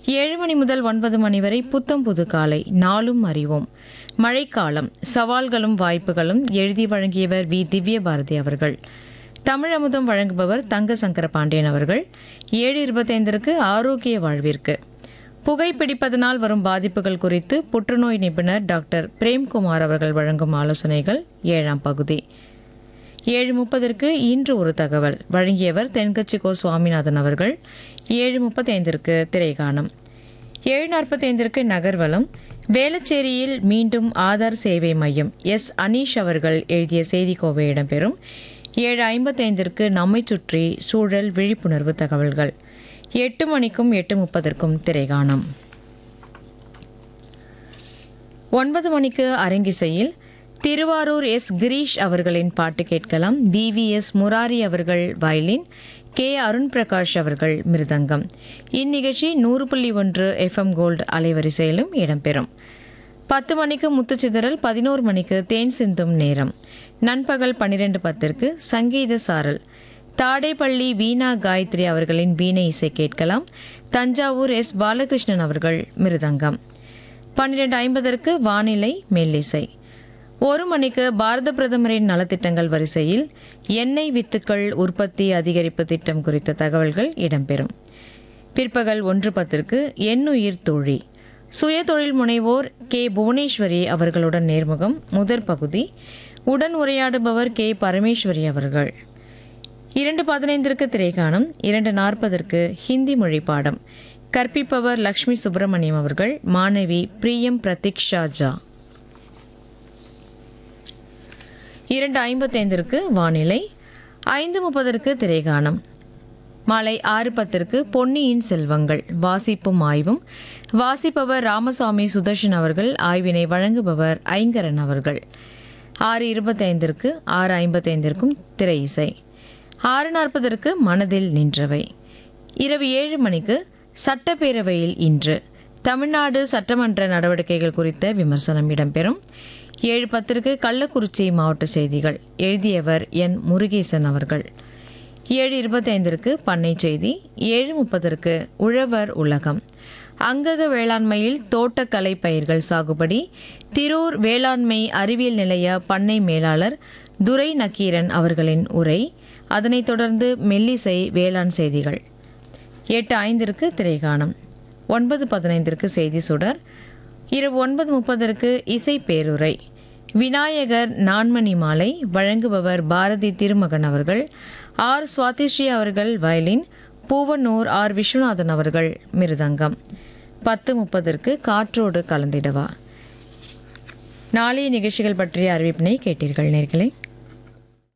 ஏழு மணி முதல் ஒன்பது மணி வரை புத்தம் புது காலை நாளும் அறிவோம் மழைக்காலம் சவால்களும் வாய்ப்புகளும் எழுதி வழங்கியவர் வி திவ்ய பாரதி அவர்கள் தமிழ் அமுதம் வழங்குபவர் தங்க சங்கர பாண்டியன் அவர்கள் ஏழு இருபத்தைந்திற்கு ஆரோக்கிய வாழ்விற்கு புகைப்பிடிப்பதனால் வரும் பாதிப்புகள் குறித்து புற்றுநோய் நிபுணர் டாக்டர் பிரேம்குமார் அவர்கள் வழங்கும் ஆலோசனைகள் ஏழாம் பகுதி ஏழு முப்பதற்கு இன்று ஒரு தகவல் வழங்கியவர் தென்கட்சி கோ சுவாமிநாதன் அவர்கள் ஏழு முப்பத்தைந்திற்கு திரைகாணம் ஏழு நாற்பத்தைந்திற்கு நகர்வலம் வேளச்சேரியில் மீண்டும் ஆதார் சேவை மையம் எஸ் அனீஷ் அவர்கள் எழுதிய செய்திக்கோவை இடம்பெறும் ஏழு ஐம்பத்தைந்திற்கு நம்மை சுற்றி சூழல் விழிப்புணர்வு தகவல்கள் எட்டு மணிக்கும் எட்டு முப்பதற்கும் திரைகாணம் ஒன்பது மணிக்கு அரங்கிசையில் திருவாரூர் எஸ் கிரீஷ் அவர்களின் பாட்டு கேட்கலாம் விவிஎஸ் முராரி அவர்கள் வயலின் கே அருண் பிரகாஷ் அவர்கள் மிருதங்கம் இந்நிகழ்ச்சி நூறு புள்ளி ஒன்று எஃப்எம் கோல்டு அலைவரிசையிலும் இடம்பெறும் பத்து மணிக்கு முத்துச்சிதறல் பதினோரு மணிக்கு தேன் சிந்தும் நேரம் நண்பகல் பன்னிரெண்டு பத்திற்கு சங்கீத சாரல் தாடேப்பள்ளி வீணா காயத்ரி அவர்களின் வீணை இசை கேட்கலாம் தஞ்சாவூர் எஸ் பாலகிருஷ்ணன் அவர்கள் மிருதங்கம் பன்னிரெண்டு ஐம்பதற்கு வானிலை மெல்லிசை ஒரு மணிக்கு பாரத பிரதமரின் நலத்திட்டங்கள் வரிசையில் எண்ணெய் வித்துக்கள் உற்பத்தி அதிகரிப்பு திட்டம் குறித்த தகவல்கள் இடம்பெறும் பிற்பகல் ஒன்று பத்திற்கு எண்ணுயிர் தோழி சுய தொழில் முனைவோர் கே புவனேஸ்வரி அவர்களுடன் நேர்முகம் முதற் பகுதி உடன் உரையாடுபவர் கே பரமேஸ்வரி அவர்கள் இரண்டு பதினைந்திற்கு திரைக்காணம் இரண்டு நாற்பதற்கு ஹிந்தி மொழி பாடம் கற்பிப்பவர் லக்ஷ்மி சுப்பிரமணியம் அவர்கள் மாணவி பிரியம் பிரதீக்ஷா ஜா இரண்டு ஐம்பத்தைந்திற்கு வானிலை ஐந்து முப்பதற்கு திரைகாணம் மாலை ஆறு பத்திற்கு பொன்னியின் செல்வங்கள் வாசிப்பும் ஆய்வும் வாசிப்பவர் ராமசாமி சுதர்ஷன் அவர்கள் ஆய்வினை வழங்குபவர் ஐங்கரன் அவர்கள் ஆறு இருபத்தைந்திற்கு ஆறு ஐம்பத்தைந்திற்கும் திரை இசை ஆறு நாற்பதற்கு மனதில் நின்றவை இரவு ஏழு மணிக்கு சட்டப்பேரவையில் இன்று தமிழ்நாடு சட்டமன்ற நடவடிக்கைகள் குறித்த விமர்சனம் இடம்பெறும் ஏழு பத்திற்கு கள்ளக்குறிச்சி மாவட்ட செய்திகள் எழுதியவர் என் முருகேசன் அவர்கள் ஏழு இருபத்தைந்திற்கு பண்ணை செய்தி ஏழு முப்பதற்கு உழவர் உலகம் அங்கக வேளாண்மையில் தோட்டக்கலை பயிர்கள் சாகுபடி திரூர் வேளாண்மை அறிவியல் நிலைய பண்ணை மேலாளர் துரை நக்கீரன் அவர்களின் உரை அதனைத் தொடர்ந்து மெல்லிசை வேளாண் செய்திகள் எட்டு ஐந்திற்கு திரைகாணம் ஒன்பது பதினைந்திற்கு செய்தி சுடர் இரவு ஒன்பது முப்பதற்கு இசை பேருரை விநாயகர் நான்மணி மாலை வழங்குபவர் பாரதி திருமகன் அவர்கள் ஆர் சுவாதிஸ்ரீ அவர்கள் வயலின் பூவனூர் ஆர் விஸ்வநாதன் அவர்கள் மிருதங்கம் பத்து முப்பதற்கு காற்றோடு கலந்திடவா நாளைய நிகழ்ச்சிகள் பற்றிய அறிவிப்பினை கேட்டீர்கள் நேர்களே